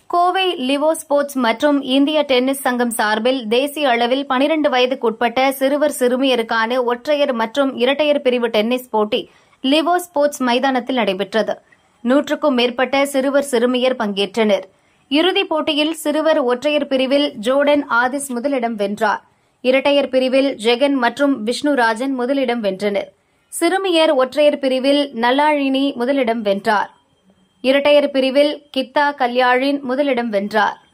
Kovai Livo sports மற்றும் இந்திய tennis சங்கம் சார்பில் தேசிய அளவில் 12 வயதுக்குட்பட்ட சிறுவர் சிறுமியருக்கான ஒற்றையர் மற்றும் இரட்டையர் பிரிவு டென்னிஸ் போட்டி லிவோ ஸ்போர்ட்ஸ் மைதானத்தில் நடைபெற்றது நூற்றுக்கும் மேற்பட்ட சிறுவர் சிறுமியர் பங்கேற்றனர் இறுதிப் போட்டியில் சிறுவர் ஒற்றையர் பிரிவில் ஜோர்டன் ஆதிஸ் முதலிடம் வென்றார் இரட்டையர் பிரிவில் ஜெகன் மற்றும் விஷ்ணுராஜன் முதலிடம் வென்றனர் சிறுமியர் ஒற்றையர் பிரிவில் நல்லாழினி முதலிடம் வென்றார் இரட்டையர் பிரிவில் கித்தா கல்யாழின் முதலிடம் வென்றார்